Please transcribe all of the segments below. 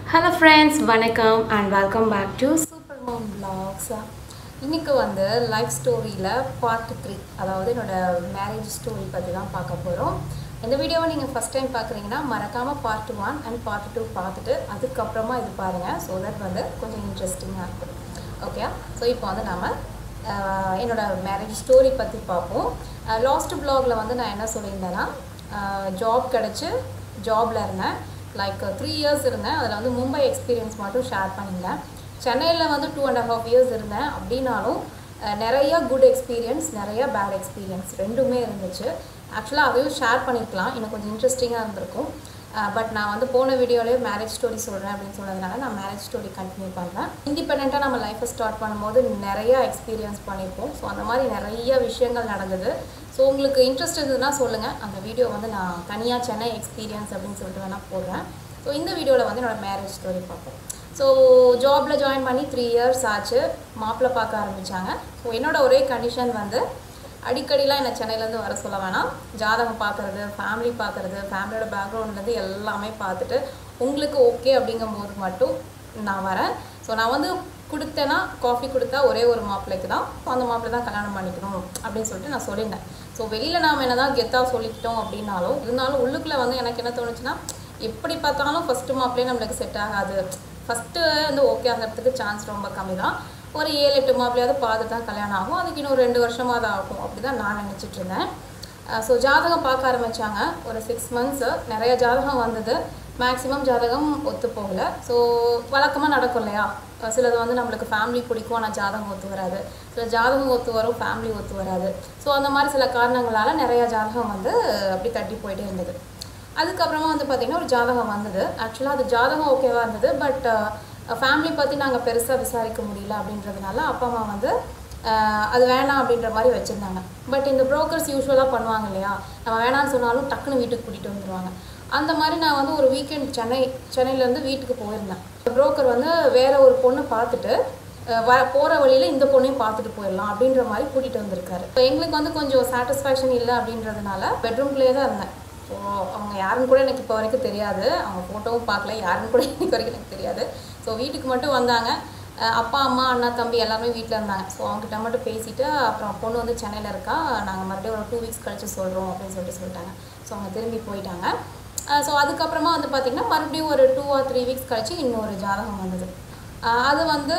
hello friends வணக்கம் and welcome back to super mom blogs இன்னைக்கு வந்து லைஃப் ஸ்டோரியில் பார்ட் த்ரீ அதாவது என்னோட மேரேஜ் ஸ்டோரி பற்றி தான் பார்க்க போகிறோம் இந்த வீடியோவை நீங்கள் ஃபஸ்ட் டைம் பார்க்குறீங்கன்னா மறக்காமல் part one and part two பார்த்துட்டு அதுக்கப்புறமா இது பாருங்கள் ஸோ தட் வந்து கொஞ்சம் இன்ட்ரெஸ்டிங்காக இருக்கும் ஓகே ஸோ இப்போ வந்து நம்ம ஆஹ், என்னோட மேரேஜ் ஸ்டோரி பற்றி பார்ப்போம் லாஸ்ட் ப்ளாகில் வந்து நான் என்ன சொல்லியிருந்தேன்னா ஜாப் கிடச்சி ஜாபில் இருந்தேன் லைக் த்ரீ இயர்ஸ் இருந்தேன் அதில் வந்து மும்பை எக்ஸ்பீரியன்ஸ் மட்டும் ஷேர் பண்ணியிருந்தேன் சென்னையில் வந்து டூ அண்ட் ஹாஃப் இயர்ஸ் இருந்தேன் அப்படின்னாலும் அஹ், நிறைய குட் எக்ஸ்பீரியன்ஸ் நிறைய பேட் எக்ஸ்பீரியன்ஸ் ரெண்டுமே இருந்துச்சு ஆக்சுவலாக அதையும் ஷேர் பண்ணிக்கலாம் எனக்கு கொஞ்சம் இன்ட்ரெஸ்டிங்காக இருந்திருக்கும் பட் நான் வந்து போன வீடியோலேயே மேரேஜ் ஸ்டோரி சொல்கிறேன் அப்படின்னு சொன்னதுனால நான் மேரேஜ் ஸ்டோரி கண்டினியூ பண்ணுறேன் இண்டிபெண்ட்டாக நம்ம லைஃப்பை ஸ்டார்ட் பண்ணும்போது நிறைய எக்ஸ்பீரியன்ஸ் பண்ணியிருப்போம் ஸோ அந்த மாதிரி நிறைய விஷயங்கள் நடந்தது ஸோ உங்களுக்கு இன்ட்ரெஸ்ட் இருந்ததுன்னா சொல்லுங்கள் அந்த வீடியோ வந்து நான் தனியாக சென்னை எக்ஸ்பீரியன்ஸ் அப்படின்னு சொல்லிட்டு வேணால் போடுறேன் ஸோ இந்த வீடியோவில் வந்து என்னோட மேரேஜ் ஸ்டோரி பார்ப்போம் ஸோ ஜாபில் ஜாயின் பண்ணி த்ரீ இயர்ஸ் ஆச்சு மாப்பிள்ளை பார்க்க ஆரம்பித்தாங்க ஸோ என்னோட ஒரே கண்டிஷன் வந்து அடிக்கடிலாம் என்னை சென்னையிலேருந்து வர சொல்ல வேணாம் ஜாதகம் பார்க்குறது ஃபேமிலி பார்க்குறது ஃபேமிலியோட பேக்ரவுண்ட்லேருந்து எல்லாமே பார்த்துட்டு உங்களுக்கு ஓகே அப்படிங்கும்போது மட்டும் நான் வரேன் ஸோ நான் வந்து கொடுத்தேன்னா காஃபி கொடுத்தா ஒரே ஒரு மாப்பிள்ளைக்கு தான் ஸோ அந்த மாப்பிள்ளை தான் கல்யாணம் பண்ணிக்கணும் அப்படின்னு சொல்லிட்டு நான் சொல்லியிருந்தேன் ஸோ வெளியில் நாம் என்ன தான் கெத்தாக சொல்லிக்கிட்டோம் அப்படின்னாலும் இருந்தாலும் உள்ளுக்குள்ளே வந்து எனக்கு என்ன தோணுச்சுன்னா எப்படி பார்த்தாலும் ஃபஸ்ட்டு மாப்பிள்ளையே நம்மளுக்கு செட் ஆகாது ஃபஸ்ட்டு வந்து ஓகே ஆகிறதுக்கு சான்ஸ் ரொம்ப கம்மி தான் ஒரு ஏழு எட்டு மாப்பிள்ளையாவது பார்த்து தான் கல்யாணம் ஆகும் அதுக்கு இன்னும் ரெண்டு வருஷமாக தான் ஆகும் அப்படி தான் நான் நினச்சிட்டு இருந்தேன் ஸோ ஜாதகம் பார்க்க ஆரம்பித்தாங்க ஒரு சிக்ஸ் மந்த்ஸு நிறைய ஜாதகம் வந்தது மேக்ஸிமம் ஜாதகம் ஒத்து போகல ஸோ வழக்கமாக நடக்கும் இல்லையா அஹ் சிலது வந்து நம்மளுக்கு ஃபேமிலி பிடிக்கும் ஆனால் ஜாதகம் ஒத்து வராது சில ஜாதகம் ஒத்து வரும் ஃபேமிலி ஒத்து வராது ஸோ அந்த மாதிரி சில காரணங்களால் நிறைய ஜாதகம் வந்து அப்படி தட்டி போயிட்டே இருந்தது அதுக்கப்புறமா வந்து பார்த்திங்கன்னா ஒரு ஜாதகம் வந்தது ஆக்சுவலாக அது ஜாதகம் ஓகேவாக இருந்தது பட் ஃபேமிலி பற்றி நாங்கள் பெருசாக விசாரிக்க முடியல அப்படின்றதுனால அப்பா அம்மா வந்து அஹ், அது வேணாம் அப்படின்ற மாதிரி வச்சுருந்தாங்க பட் இந்த புரோக்கர்ஸ் யூஸ்வலாக பண்ணுவாங்க இல்லையா நம்ம வேணாம்னு சொன்னாலும் டக்குன்னு வீட்டுக்கு கூட்டிகிட்டு வந்துடுவாங்க அந்த மாதிரி நான் வந்து ஒரு வீக்கெண்ட் சென்னை சென்னையிலேருந்து வீட்டுக்கு போயிருந்தேன் புரோக்கர் வந்து வேற ஒரு பொண்ணு பார்த்துட்டு அஹ் வ போகிற வழியில் இந்த பொண்ணையும் பார்த்துட்டு போயிடலாம் அப்படின்ற மாதிரி கூட்டிகிட்டு வந்திருக்காரு இப்போ எங்களுக்கு வந்து கொஞ்சம் சாட்டிஸ்ஃபேக்ஷன் இல்லை அப்படின்றதுனால பெட்ரூம்குள்ளேயே தான் இருந்தேன் ஸோ அவங்க யாருன்னு கூட எனக்கு இப்போ வரைக்கும் தெரியாது அவங்க ஃபோட்டோவும் பார்க்கல யாருன்னு கூட இன்னைக்கு வரைக்கும் எனக்கு தெரியாது ஸோ வீட்டுக்கு மட்டும் வந்தாங்க அஹ் அப்பா அம்மா அண்ணா தம்பி எல்லாமே வீட்டில் இருந்தாங்க ஸோ அவங்ககிட்ட மட்டும் பேசிட்டு அப்புறம் பொண்ணு வந்து சென்னையில் இருக்கா நாங்கள் மறுபடியும் ஒரு டூ வீக்ஸ் கழிச்சு சொல்கிறோம் அப்படின்னு சொல்லிட்டு சொல்லிட்டாங்க ஸோ அவங்க திரும்பி போயிட்டாங்க ஸோ அதுக்கப்புறமா வந்து பார்த்திங்கன்னா மறுபடியும் ஒரு டூ ஆர் த்ரீ வீக்ஸ் கழிச்சு இன்னொரு ஜாதகம் வந்தது ஆஹ் அது வந்து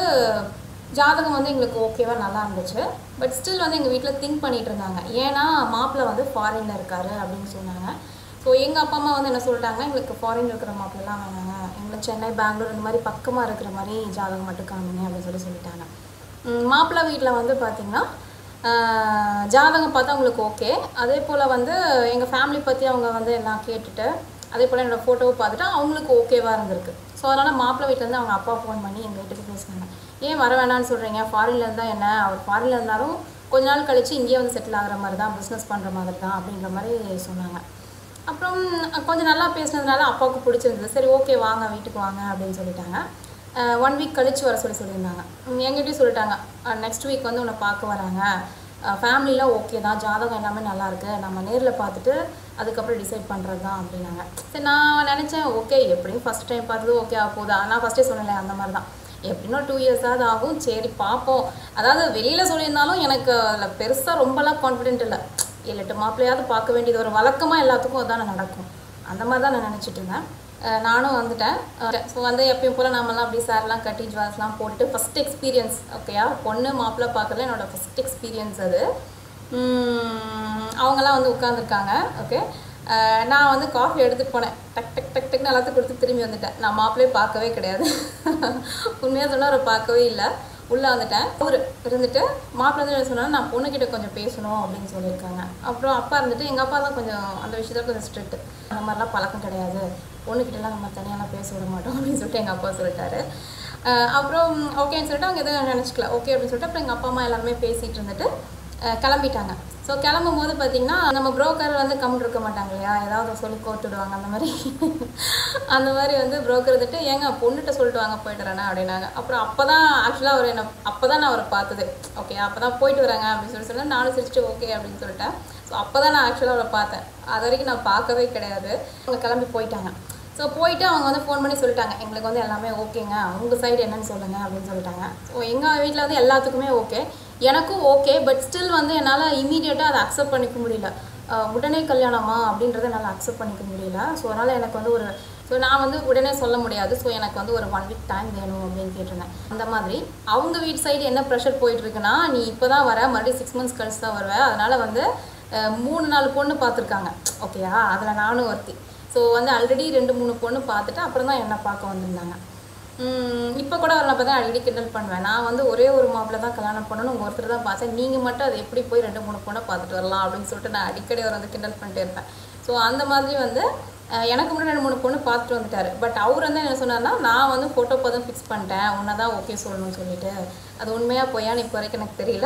ஜாதகம் வந்து எங்களுக்கு ஓகேவாக நல்லா இருந்துச்சு பட் ஸ்டில் வந்து எங்கள் வீட்டில் திங்க் பண்ணிட்டு இருந்தாங்க ஏன்னா மாப்பிள்ளை வந்து ஃபாரினில் இருக்காரு அப்படின்னு சொன்னாங்க ஸோ எங்கள் அப்பா அம்மா வந்து என்ன சொல்லிட்டாங்க எங்களுக்கு ஃபாரின் இருக்கிற மாப்பிள்ளலாம் வேணாங்க எங்களுக்கு சென்னை பெங்களூர் இந்த மாதிரி பக்கமாக இருக்கிற மாதிரி ஜாதகம் மட்டும் காமிங்க அப்படின்னு சொல்லி சொல்லிட்டாங்க உம் மாப்பிள்ளை வீட்டில் வந்து பார்த்திங்கன்னா ஆஹ் ஜாதகம் பார்த்தா அவங்களுக்கு ஓகே அதே போல் வந்து எங்கள் ஃபேமிலி பற்றி அவங்க வந்து எல்லாம் கேட்டுட்டு அதே போல் என்னோடய ஃபோட்டோவை பார்த்துட்டு அவங்களுக்கு ஓகேவாக இருந்திருக்கு ஸோ அதனால் மாப்பிள்ளை வீட்டிலேருந்து அவங்க அப்பா ஃபோன் பண்ணி எங்கள் வீட்டுக்கு பேசினாங்க ஏன் வர வேணாம்னு சொல்கிறீங்க ஃபாரின்ல இருந்தால் என்ன அவர் ஃபாரின்ல இருந்தாலும் கொஞ்ச நாள் கழிச்சு இங்கேயே வந்து செட்டில் ஆகிற மாதிரி தான் பிஸ்னஸ் பண்ணுற மாதிரி தான் அப்படின்ற மாதிரி சொன்னாங்க அப்புறம் கொஞ்சம் நல்லா பேசினதுனால அப்பாவுக்கு பிடிச்சிருந்தது சரி ஓகே வாங்க வீட்டுக்கு வாங்க அப்படின்னு சொல்லிட்டாங்க ஒன் வீக் கழிச்சு வர சொல்லி சொல்லியிருந்தாங்க உம் எங்கிட்டயும் சொல்லிட்டாங்க நெக்ஸ்ட் வீக் வந்து உன்னை பார்க்க வராங்க ஃபேமிலிலாம் ஓகே தான் ஜாதகம் எல்லாமே நல்லா இருக்கு நம்ம நேரில் பார்த்துட்டு அதுக்கப்புறம் டிசைட் பண்ணுறது தான் அப்படின்னாங்க சரி நான் நினச்சேன் ஓகே எப்படியும் ஃபஸ்ட் டைம் பார்த்தது ஓகே ஆக போதா நான் ஃபஸ்ட்டே சொன்னேன் அந்த மாதிரி தான் எப்படின்னா டூ இயர்ஸாவது ஆகும் சரி பார்ப்போம் அதாவது வெளியில் சொல்லியிருந்தாலும் எனக்கு அதில் பெருசாக ரொம்பலாம் கான்ஃபிடென்ட் இல்லை ஏழு எட்டு மாப்பிள்ளையாவது பார்க்க வேண்டியது ஒரு வழக்கமாக எல்லாத்துக்கும் அதான் நடக்கும் அந்த மாதிரி தான் நான் நினச்சிட்டு இருந்தேன் அஹ் நானும் வந்துட்டேன் ஸோ வந்து எப்பயும் போல் நாமெல்லாம் அப்படி சார்லாம் கட்டி ஜுவல்ஸ்லாம் போட்டுட்டு ஃபஸ்ட் எக்ஸ்பீரியன்ஸ் ஓகேயா பொண்ணு மாப்பிள்ளை பார்க்கறது என்னோட ஃபஸ்ட் எக்ஸ்பீரியன்ஸ் அது உம், அவங்கெல்லாம் வந்து உட்காந்துருக்காங்க ஓகே நான் வந்து காஃபி எடுத்துகிட்டு போனேன் டக் டக் டக் டக்னு எல்லாத்துக்கும் கொடுத்து திரும்பி வந்துட்டேன் நான் மாப்பிள்ளையே பார்க்கவே கிடையாது உண்மையாக சொன்னால் அவரை பார்க்கவே இல்லை உள்ளே வந்துட்டேன் அவர் இருந்துட்டு மாப்பிள்ளை வந்து என்ன சொன்னாலும் நான் பொண்ணுக்கிட்ட கொஞ்சம் பேசணும் அப்படின்னு சொல்லியிருக்காங்க அப்புறம் அப்பா இருந்துட்டு எங்கள் அப்பா தான் கொஞ்சம் அந்த விஷயத்துல கொஞ்சம் ஸ்ட்ரிக்ட் அந்த மாதிரிலாம் பழக்கம் கிடையாது பொண்ணுக்கிட்டலாம் நம்ம தனியாலாம் பேச விட மாட்டோம் அப்படின்னு சொல்லிட்டு எங்கள் அப்பா சொல்லிட்டாரு அஹ் அப்புறம் ஓகேன்னு சொல்லிட்டு அவங்க எதுவும் நினச்சிக்கல ஓகே அப்படின்னு சொல்லிட்டு அப்புறம் எங்கள் அப்பா அம்மா எல்லாருமே பேசிகிட்டு இருந்துட்டு அஹ் கிளம்பிட்டாங்க ஸோ கிளம்பும் போது பார்த்தீங்கன்னா நம்ம புரோக்கர் வந்து கம்முன்னு இருக்க மாட்டாங்க இல்லையா ஏதாவது சொல்லி கோத்துடுவாங்க அந்த மாதிரி அந்த மாதிரி வந்து புரோக்கர் வந்துட்டு ஏங்க பொண்ணுகிட்ட சொல்லிட்டு வாங்க போயிட்டு வரேனா அப்படின்னாங்க அப்புறம் அப்போ தான் ஆக்சுவலாக அவர் என்ன அப்போ தான் நான் அவரை பார்த்தது ஓகே அப்போ தான் போயிட்டு வராங்க அப்படின்னு சொல்லி சொன்னேன் நானும் சிரிச்சுட்டு ஓகே அப்படின்னு சொல்லிட்டேன் ஸோ அப்போ தான் நான் ஆக்சுவலாக அவரை பார்த்தேன் அது வரைக்கும் நான் பார்க்கவே கிடையாது அவங்க கிளம்பி போயிட்டாங்க ஸோ போயிட்டு அவங்க வந்து ஃபோன் பண்ணி சொல்லிட்டாங்க எங்களுக்கு வந்து எல்லாமே ஓகேங்க உங்கள் சைடு என்னன்னு சொல்லுங்கள் அப்படின்னு சொல்லிட்டாங்க ஸோ எங்கள் வீட்டில் வந்து எல்லாத்துக்குமே ஓகே எனக்கும் ஓகே பட் ஸ்டில் வந்து என்னால் இமீடியட்டாக அதை அக்செப்ட் பண்ணிக்க முடியல அஹ் உடனே கல்யாணமா அப்படின்றத என்னால் அக்செப்ட் பண்ணிக்க முடியல ஸோ அதனால் எனக்கு வந்து ஒரு ஸோ நான் வந்து உடனே சொல்ல முடியாது ஸோ எனக்கு வந்து ஒரு ஒன் வீக் டைம் வேணும் அப்படின்னு கேட்டிருந்தேன் அந்த மாதிரி அவங்க வீட்டு சைடு என்ன ப்ரெஷர் போயிட்டு இருக்குன்னா நீ இப்போ தான் வர மறுபடியும் சிக்ஸ் மந்த்ஸ் கழிச்சு தான் வருவேன் அதனால் வந்து அஹ், மூணு நாலு பொண்ணு பார்த்துருக்காங்க ஓகேயா அதில் நானும் ஒருத்தி ஸோ வந்து ஆல்ரெடி ரெண்டு மூணு பொண்ணு பார்த்துட்டு அப்புறம் தான் என்ன பார்க்க வந்திருந்தாங்க இப்போ கூட அவரை நான் பார்த்தா அடிக்கடி கிண்டல் பண்ணுவேன் நான் வந்து ஒரே ஒரு மாப்பிள்ளை தான் கல்யாணம் பண்ணணும் உங்கள் ஒருத்தர் தான் பார்த்தேன் நீங்கள் மட்டும் அதை எப்படி போய் ரெண்டு மூணு பொண்ணை பார்த்துட்டு வரலாம் அப்படின்னு சொல்லிட்டு நான் அடிக்கடி அவர் வந்து கிண்டல் பண்ணிட்டே இருப்பேன் ஸோ அந்த மாதிரி வந்து அஹ், எனக்கு முன்னாடி ரெண்டு மூணு பொண்ணு பார்த்துட்டு வந்துட்டாரு பட் அவர் வந்து என்ன சொன்னார்னா நான் வந்து ஃபோட்டோ பதம் ஃபிக்ஸ் பண்ணிட்டேன் உன்னை தான் ஓகே சொல்லணும்னு சொல்லிட்டு அது உண்மையாக பொய்யான்னு இப்போ வரைக்கும் எனக்கு தெரியல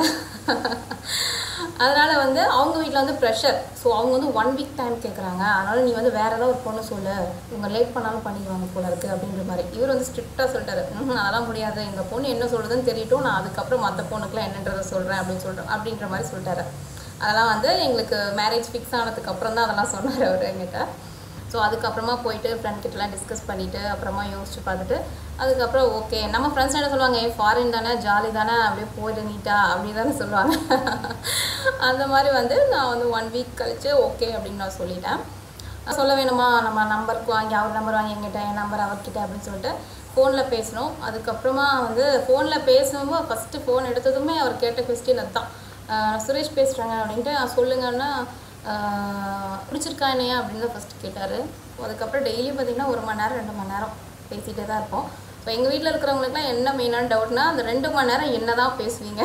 அதனால் வந்து அவங்க வீட்டில் வந்து ப்ரெஷர் ஸோ அவங்க வந்து ஒன் வீக் டைம் கேட்குறாங்க அதனால் நீ வந்து வேறு ஏதாவது ஒரு பொண்ணு சொல்லு இவங்க லேட் பண்ணாலும் பண்ணிடுவாங்க போல இருக்குது அப்படின்ற மாதிரி இவர் வந்து ஸ்ட்ரிக்டாக சொல்லிட்டாரு "ம்ஹும், அதெல்லாம் முடியாது எங்கள் பொண்ணு என்ன சொல்கிறதுன்னு தெரியட்டும் நான் அதுக்கப்புறம் மற்ற பொண்ணுக்குலாம் என்னன்றதை சொல்கிறேன் அப்படின்னு சொல்கிறேன் அப்படின்ற மாதிரி சொல்லிட்டாரு அதெல்லாம் வந்து எங்களுக்கு மேரேஜ் ஃபிக்ஸ் ஆனதுக்கு அப்புறம் தான் அதெல்லாம் சொன்னார் அவர் என்கிட்ட ஸோ அதுக்கப்புறமா போயிட்டு ஃப்ரெண்ட் கிட்டலாம் டிஸ்கஸ் பண்ணிவிட்டு அப்புறமா யோசிச்சு பார்த்துட்டு அதுக்கப்புறம் ஓகே நம்ம ஃப்ரெண்ட்ஸ் என்ன சொல்லுவாங்க ஏ ஃபாரின் தானே ஜாலி தானே அப்படியே போயிட்டு நீட்டா அப்படி தானே சொல்லுவாங்க அந்த மாதிரி வந்து நான் வந்து ஒன் வீக் கழிச்சு ஓகே அப்படின்னு நான் சொல்லிட்டேன் சொல்ல வேணுமா நம்ம நம்பருக்கு வாங்கி அவர் நம்பர் வாங்கி எங்கிட்ட என் நம்பர் அவர்கிட்ட அப்படின்னு சொல்லிட்டு ஃபோனில் பேசணும் அதுக்கப்புறமா வந்து ஃபோனில் பேசும்போது ஃபஸ்ட்டு ஃபோன் எடுத்ததுமே அவர் கேட்ட கொஸ்டின் அதுதான் ஆஹ் சுரேஷ் பேசுகிறாங்க அப்படின்ட்டு "ஆ, சொல்லுங்கன்னா ஆஹ் பிடிச்சிருக்கா என்னையா அப்படின்னு தான் ஃபஸ்ட்டு கேட்டார் அதுக்கப்புறம் டெய்லி பார்த்தீங்கன்னா ஒரு மணி நேரம் ரெண்டு மணி நேரம் பேசிகிட்டே தான் இருப்போம் ஸோ எங்கள் வீட்டில் இருக்கிறவங்களுக்குலாம் என்ன மெயினான டவுட்னா அந்த ரெண்டு மணி நேரம் என்ன தான் பேசுவீங்க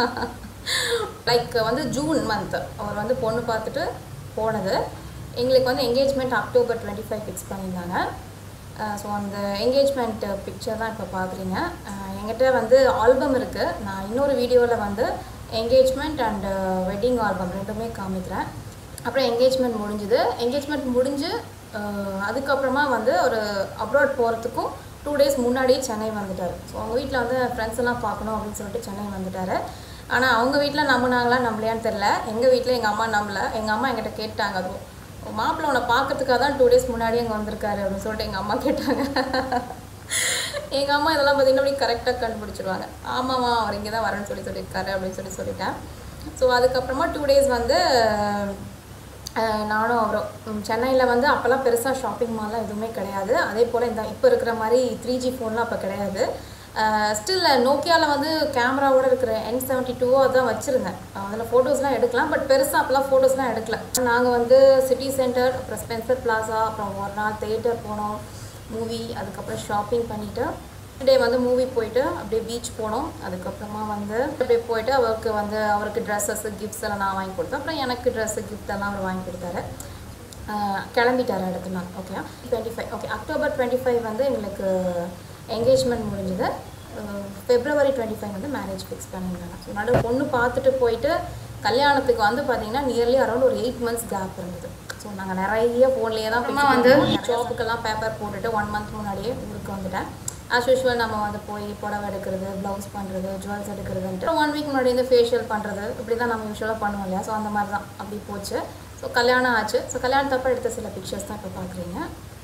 லைக் வந்து ஜூன் மந்த் அவர் வந்து பொண்ணு பார்த்துட்டு போனது எங்களுக்கு வந்து engagement October twenty five fix பண்ணியிருந்தாங்க ஸோ அந்த என்கேஜ்மெண்ட் பிக்சர் தான் இப்போ பார்க்குறீங்க என்கிட்ட வந்து ஆல்பம் இருக்குது நான் இன்னொரு வீடியோவில் வந்து என்கேஜ்மெண்ட் அண்ட் வெட்டிங் ஆல்பம் ரெண்டுமே காமிக்கிறேன் அப்புறம் என்கேஜ்மெண்ட் முடிஞ்சுது என்கேஜ்மெண்ட் முடிஞ்சு அஹ், அதுக்கப்புறமா வந்து ஒரு அப்ராட் போகிறதுக்கும் டூ டேஸ் முன்னாடியே சென்னை வந்துட்டார் ஸோ அவங்க வீட்டில் வந்து ஃப்ரெண்ட்ஸ் எல்லாம் பார்க்கணும் அப்படின்னு சொல்லிட்டு சென்னை வந்துட்டார் ஆனால் அவங்க வீட்டில் நம்பினாங்களா நம்பலையான்னு தெரில எங்கள் வீட்டில் எங்கள் அம்மா நம்பல எங்கள் அம்மா என்கிட்ட கேட்டாங்க அதுவும் மாப்பிள்ளை உன்னை பார்க்கறதுக்காக தான் டூ டேஸ் முன்னாடி அங்கே வந்திருக்காரு அப்படின்னு சொல்லிட்டு எங்கள் அம்மா கேட்டாங்க எங்கள் அம்மா இதெல்லாம் பார்த்தீங்கன்னா அப்படி கரெக்டாக கண்டுபிடிச்சிருவாங்க ஆமாம்மா அவர் இங்கே தான் வரேன்னு சொல்லி சொல்லியிருக்காரு அப்படின்னு சொல்லி சொல்லிட்டேன் ஸோ அதுக்கப்புறமா டூ டேஸ் வந்து அஹ், நானும் அவரும் சென்னையில் வந்து அப்போல்லாம் பெருசாக ஷாப்பிங் மால்லாம் எதுவுமே கிடையாது அதே போல் இந்த இப்போ இருக்கிற மாதிரி த்ரீ ஜி ஃபோன்லாம் அப்போ கிடையாது ஸ்டில் நோக்கியாவில் வந்து கேமராவோட இருக்கிற என் செவன்ட்டி டூவோ அதான் வச்சுருந்தேன் அதில் ஃபோட்டோஸ்லாம் எடுக்கலாம் பட் பெருசாக அப்போல்லாம் ஃபோட்டோஸ்லாம் எடுக்கல நாங்கள் வந்து சிட்டி சென்டர் அப்புறம் ஸ்பென்சர் பிளாசா அப்புறம் ஒரு நாள் தேட்டர் போனோம் மூவி அதுக்கப்புறம் ஷாப்பிங் பண்ணிவிட்டு டே வந்து மூவி போயிட்டு அப்படியே பீச் போனோம் அதுக்கப்புறமா வந்து அப்படியே போயிட்டு அவருக்கு வந்து அவருக்கு ட்ரெஸ்ஸஸ் கிஃப்ட்ஸ் எல்லாம் நான் வாங்கி கொடுத்தேன் அப்புறம் எனக்கு ட்ரெஸ்ஸு கிஃப்ட் எல்லாம் அவர் வாங்கி கொடுத்தாரு ஆஹ் கிளம்பிட்டார் அடுத்த நாள் okay twenty five okay October twenty five வந்து எங்களுக்கு என்கேஜ்மெண்ட் முடிஞ்சது ஃபெப்ரவரி டுவெண்ட்டி ஃபைவ் வந்து மேரேஜ் ஃபிக்ஸ் பண்ணியிருந்தாங்க ஸோ நடு பொண்ணு பார்த்துட்டு போயிட்டு கல்யாணத்துக்கு வந்து பார்த்தீங்கன்னா நியர்லி அரௌண்ட் ஒரு எயிட் மந்த்ஸ் கேப் இருந்தது ஸோ நாங்கள் நிறைய ஃபோன்லேயே தான் அப்புறமா வந்து ஜாபுக்கெல்லாம் பேப்பர் போட்டுட்டு ஒன் மந்த் முன்னாடியே ஊருக்கு வந்துட்டேன் ஆஸ் யூஷுவல் நம்ம வந்து போய் புடவை எடுக்கிறது ப்ளவுஸ் பண்ணுறது ஜுவல்ஸ் எடுக்கிறதுன்ட்டு ஒன் வீக் முன்னாடி வந்து ஃபேஷியல் பண்ணுறது இப்படி தான் நம்ம யூஸ்வலாக பண்ணுவோம் இல்லையா ஸோ அந்த மாதிரி தான் அப்படி போச்சு ஸோ கல்யாணம் ஆச்சு ஸோ கல்யாணத்தப்ப எடுத்த சில பிக்சர்ஸ் தான் இப்போ பார்க்குறீங்க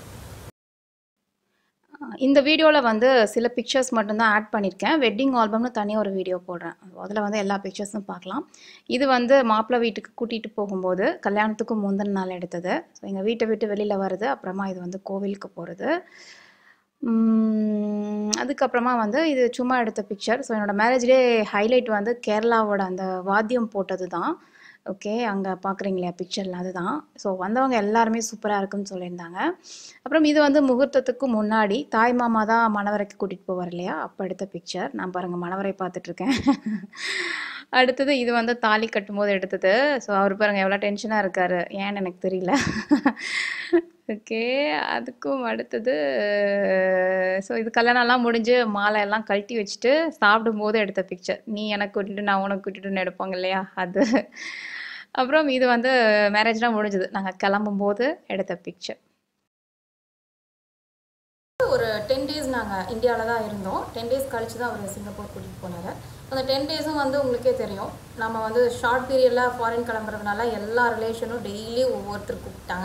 இந்த வீடியோவில் வந்து சில பிக்சர்ஸ் மட்டும்தான் ஆட் பண்ணியிருக்கேன் வெட்டிங் ஆல்பம்னு தனியாக ஒரு வீடியோ போடுறேன் அதில் வந்து எல்லா பிக்சர்ஸும் பார்க்கலாம் இது வந்து மாப்பிள்ளை வீட்டுக்கு கூட்டிகிட்டு போகும்போது கல்யாணத்துக்கு முந்தின நாள் எடுத்தது ஸோ எங்கள் வீட்டை விட்டு வெளியில் வருது அப்புறமா இது வந்து கோவிலுக்கு போகிறது அதுக்கப்புறமா வந்து இது சும்மா எடுத்த பிக்சர் ஸோ என்னோடய மேரேஜ் டே ஹைலைட் வந்து கேரளாவோட அந்த வாத்தியம் போட்டது தான் ஓகே அங்கே பார்க்குறீங்களா பிக்சரில் அதுதான் ஸோ வந்தவங்க எல்லாருமே சூப்பராக இருக்குன்னு சொல்லியிருந்தாங்க அப்புறம் இது வந்து முகூர்த்தத்துக்கு முன்னாடி தாய் மாமா தான் மணவரைக்கு கூட்டிகிட்டு போவார் இல்லையா அப்போ எடுத்த பிக்சர் நான் பாருங்கள் மணவரை பார்த்துட்ருக்கேன் அடுத்தது இது வந்து தாலி கட்டும்போது எடுத்தது ஸோ அவர் பாருங்கள் எவ்வளோ டென்ஷனாக இருக்கார் ஏன்னு எனக்கு தெரியல ஓகே அதுக்கும் அடுத்தது ஸோ இது கல்யாணம்லாம் முடிஞ்சு மாலை எல்லாம் கழட்டி வச்சுட்டு சாப்பிடும்போது எடுத்த பிக்சர் நீ எனக்கு கூட்டிட்டு நான் உனக்கு கூட்டிட்டுன்னு எடுப்பாங்க இல்லையா அது அப்புறம் இது வந்து மேரேஜ்லாம் முடிஞ்சது நாங்கள் கிளம்பும்போது எடுத்த பிக்சர் ஒரு டென் டேஸ் நாங்கள் இந்தியாவில் தான் இருந்தோம் டென் டேஸ் கழிச்சு தான் அவர் சிங்கப்பூர் கூட்டிகிட்டு போனார் அந்த டென் டேஸும் வந்து உங்களுக்கே தெரியும் நம்ம வந்து ஷார்ட் பீரியடில் ஃபாரின் கிளம்புறதுனால எல்லா ரிலேஷனும் டெய்லி ஒவ்வொருத்தர் கூப்பிட்டாங்க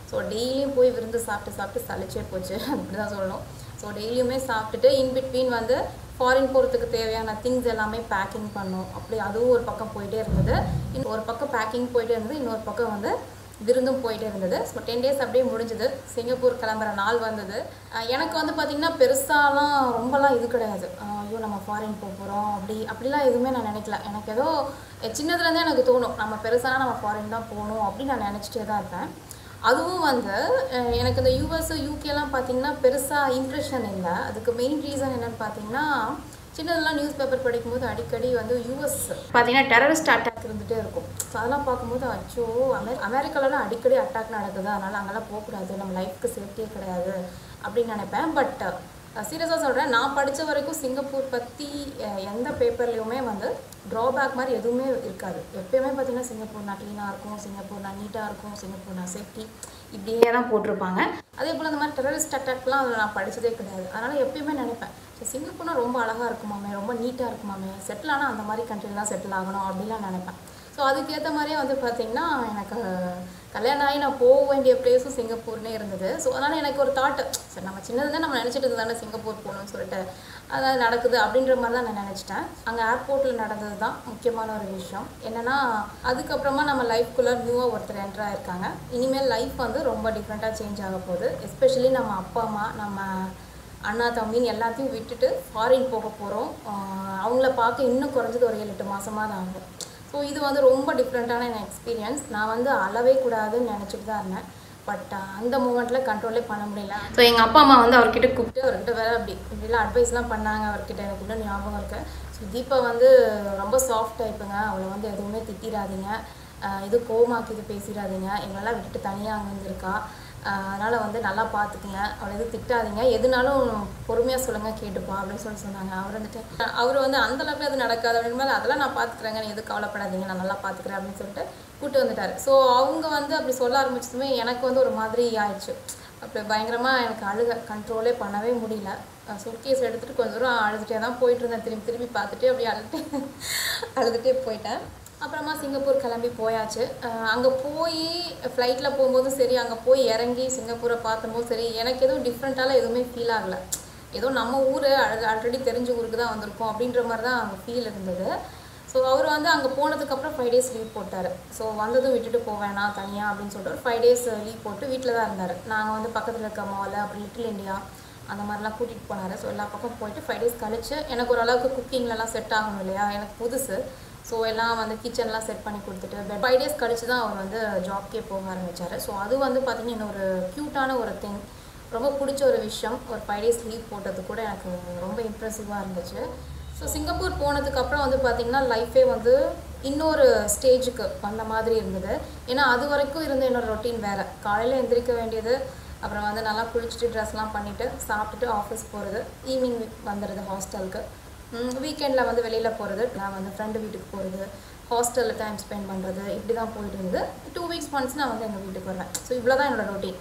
ஸோ டெய்லியும் போய் விருந்து சாப்பிட்டு சாப்பிட்டு சளிச்சே போச்சு அப்படி தான் சொல்லணும் ஸோ டெய்லியுமே சாப்பிட்டுட்டு இன் பிட்வீன் வந்து ஃபாரின் போகிறதுக்கு தேவையான திங்ஸ் எல்லாமே பேக்கிங் பண்ணோம் அப்படி அதுவும் ஒரு பக்கம் போயிட்டே இருந்தது இன்னும் ஒரு பக்கம் பேக்கிங் போயிட்டே இருந்தது இன்னொரு பக்கம் வந்து விருந்தும் போயிட்டே இருந்தது ஸோ டென் டேஸ் அப்படியே முடிஞ்சுது சிங்கப்பூர் கிளம்புற நாள் வந்தது அஹ் எனக்கு வந்து பார்த்திங்கன்னா பெருசாலாம் ரொம்பலாம் இது கிடையாது அஹ் ஐயோ நம்ம ஃபாரின் போக போகிறோம் அப்படி அப்படிலாம் எதுவுமே நான் நினைக்கல எனக்கு ஏதோ அஹ் சின்னதுலேருந்தே எனக்கு தோணும் நம்ம பெருசானா நம்ம ஃபாரின் தான் போகணும் அப்படின்னு நான் நினச்சிட்டே தான் இருப்பேன் அதுவும் வந்து அஹ் எனக்கு இந்த யூஎஸ் யூகேலாம் பார்த்தீங்கன்னா பெருசாக இம்ப்ரெஷன் இல்லை அதுக்கு மெயின் ரீசன் என்னன்னு பார்த்தீங்கன்னா சின்னதெல்லாம் நியூஸ் பேப்பர் படிக்கும்போது அடிக்கடி வந்து யூஎஸ் பார்த்தீங்கன்னா டெரரிஸ்ட் அட்டாக் இருந்துகிட்டே இருக்கும் ஸோ அதெல்லாம் பார்க்கும்போது அச்சோ அமெ அமெரிக்காலலாம் அடிக்கடி அட்டாக் நடக்குது அதனால் அங்கெல்லாம் போகக்கூடாது நம்ம லைஃப்க்கு சேஃப்டியே கிடையாது அப்படின்னு நினைப்பேன் பட் சீரியஸாக சொல்கிறேன் நான் படித்த வரைக்கும் சிங்கப்பூர் பற்றி எந்த பேப்பர்லேயுமே வந்து ட்ராபேக் மாதிரி எதுவுமே இருக்காது எப்பயுமே பார்த்தீங்கன்னா சிங்கப்பூர் நான் க்ளீனாக இருக்கும் சிங்கப்பூர் நான் நீட்டாக இருக்கும் சிங்கப்பூர் நான் சேஃப்டி இப்படியே தான் போட்டிருப்பாங்க அதே போல் இந்த மாதிரி டெரரிஸ்ட் அட்டாக்லாம் அதில் நான் படித்ததே கிடையாது அதனால் எப்பயுமே நினைப்பேன் சரி சிங்கப்பூர்னா ரொம்ப அழகாக இருக்குமாமே ரொம்ப நீட்டாக இருக்குமாமே செட்டில் ஆனால் அந்த மாதிரி கண்ட்ரியில் தான் செட்டில் ஆகணும் அப்படிலாம் நினைப்பேன் ஸோ அதுக்கேற்ற மாதிரியே வந்து பார்த்திங்கன்னா எனக்கு கல்யாணம் ஆகி நான் போக வேண்டிய பிளேஸும் சிங்கப்பூர்னே இருந்தது ஸோ அதனால் எனக்கு ஒரு தாட்டு சரி நம்ம சின்னதுலேருந்து நம்ம நினச்சிட்டு இருந்தானே சிங்கப்பூர் போகணும்னு சொல்லிட்டு அதாவது நடக்குது அப்படின்ற மாதிரி தான் நான் நினச்சிட்டேன் அங்கே ஏர்போர்ட்டில் நடந்தது தான் முக்கியமான ஒரு விஷயம் என்னென்னா அதுக்கப்புறமா நம்ம லைஃப்குள்ளே நியூவாக ஒருத்தர் என்ட்ரு ஆயிருக்காங்க இனிமேல் லைஃப் வந்து ரொம்ப டிஃப்ரெண்ட்டாக சேஞ்ச் ஆக போகுது எஸ்பெஷலி நம்ம அப்பா அம்மா நம்ம அண்ணா தம்பின்னு எல்லாத்தையும் விட்டுட்டு ஃபாரின் போக போகிறோம் அவங்கள பார்க்க இன்னும் குறைஞ்சது ஒரு ஏழு எட்டு மாதமாக தான் ஆகும் ஸோ இது வந்து ரொம்ப டிஃப்ரெண்ட்டான என் எக்ஸ்பீரியன்ஸ் நான் வந்து அளவே கூடாதுன்னு நினச்சிட்டு தான் இருந்தேன் பட் அந்த மூமெண்ட்டில் கண்ட்ரோலே பண்ண முடியல ஸோ எங்கள் அப்பா அம்மா வந்து அவர்கிட்ட கூப்பிட்டு அவர்கிட்ட வேற அப்படி இப்படிலாம் அட்வைஸ்லாம் பண்ணாங்க அவர்கிட்ட எனக்கு இன்னும் ஞாபகம் இருக்கு ஸோ தீபா வந்து ரொம்ப சாஃப்ட் டைப்புங்க அவளை வந்து எதுவுமே திட்டிடாதீங்க ஆஹ் இது கோமாக்கு இது பேசிடாதீங்க எங்களெல்லாம் விட்டுட்டு தனியாக அங்கே வந்து இருக்கா அதனால் வந்து நல்லா பார்த்துக்குங்க அவளை எதுவும் திட்டாதீங்க எதுனாலும் பொறுமையாக சொல்லுங்கள் கேட்டுப்பா அப்படின்னு சொல்லி சொன்னாங்க அவர் வந்துட்டு அவர் வந்து அந்த அளவுக்கு அது நடக்காது அப்படின்னு மேலே அதெல்லாம் நான் பார்த்துக்குறேங்க நீ எதுவும் கவலைப்படாதீங்க நான் நல்லா பார்த்துக்கிறேன் அப்படின்னு சொல்லிட்டு கூப்பிட்டு வந்துட்டார் ஸோ அவங்க வந்து அப்படி சொல்ல ஆரம்பிச்சதுமே எனக்கு வந்து ஒரு மாதிரி ஆயிடுச்சு அப்படி பயங்கரமாக எனக்கு அழுக கண்ட்ரோலே பண்ணவே முடியல சுட்கேஸ் எடுத்துகிட்டு கொஞ்ச தூரம் அழுதுகிட்டே தான் போயிட்டு இருந்தேன் திரும்பி திரும்பி பார்த்துட்டு அப்படியே அழுதுட்டு அழுதுகிட்டே போயிட்டேன் அப்புறமா சிங்கப்பூர் கிளம்பி போயாச்சு அங்கே போய் ஃப்ளைட்டில் போகும்போதும் சரி அங்கே போய் இறங்கி சிங்கப்பூரை பார்க்கும்போதும் சரி எனக்கு எதுவும் டிஃப்ரெண்ட்டாலாம் எதுவுமே ஃபீல் ஆகலை ஏதோ நம்ம ஊர் ஆல்ரெடி தெரிஞ்ச ஊருக்கு தான் வந்திருக்கோம் அப்படின்ற மாதிரி தான் அங்கே ஃபீல் இருந்தது ஸோ அவர் வந்து அங்கே போனதுக்கப்புறம் ஃபைவ் டேஸ் லீவ் போட்டார் ஸோ வந்ததும் விட்டுட்டு போவேனா தனியாக அப்படின்னு சொல்லிட்டு ஒரு ஃபைவ் டேஸ் லீவ் போட்டு வீட்டில் தான் இருந்தார் நாங்கள் வந்து பக்கத்தில் இருக்க மால் அப்புறம் லிட்டில் இந்தியா அந்த மாதிரிலாம் கூட்டிகிட்டு போனார் ஸோ எல்லா பக்கம் போயிட்டு ஃபைவ் டேஸ் கழிச்சு எனக்கு ஓரளவுக்கு குக்கிங்லலாம் செட் ஆகணும் இல்லையா எனக்கு புதுசு ஸோ எல்லாம் வந்து கிச்சன்லாம் செட் பண்ணி கொடுத்துட்டு ஃபைவ் டேஸ் கழிச்சு தான் அவர் வந்து ஜாப்க்கே போக ஆரம்பித்தார் ஸோ அது வந்து பார்த்திங்கன்னா இன்னொரு க்யூட்டான ஒரு திங் ரொம்ப பிடிச்ச ஒரு விஷயம் ஒரு ஃபைவ் டேஸ் லீவ் போட்டது கூட எனக்கு ரொம்ப இம்ப்ரெசிவாக இருந்துச்சு ஸோ சிங்கப்பூர் போனதுக்கப்புறம் வந்து பார்த்திங்கன்னா லைஃபே வந்து இன்னொரு ஸ்டேஜுக்கு வந்த மாதிரி இருந்தது ஏன்னா அது வரைக்கும் இருந்த என்னோட ரொட்டீன் வேறு காலையில் எந்திரிக்க வேண்டியது அப்புறம் வந்து நல்லா குளிச்சுட்டு ட்ரெஸ்லாம் பண்ணிவிட்டு சாப்பிட்டுட்டு ஆஃபீஸ் போகிறது ஈவினிங் வந்துடுது ஹாஸ்டலுக்கு வீக்கெண்டில் வந்து வெளியில் போகிறது நான் வந்து ஃப்ரெண்டு வீட்டுக்கு போகிறது ஹாஸ்டலில் டைம் ஸ்பெண்ட் பண்ணுறது இப்படி தான் போயிட்டு இருந்தது டூ வீக்ஸ் ஒன்ஸ் நான் வந்து எங்கள் வீட்டுக்கு வருவேன் ஸோ இவ்வளோ தான் என்னோடய ரொட்டீன்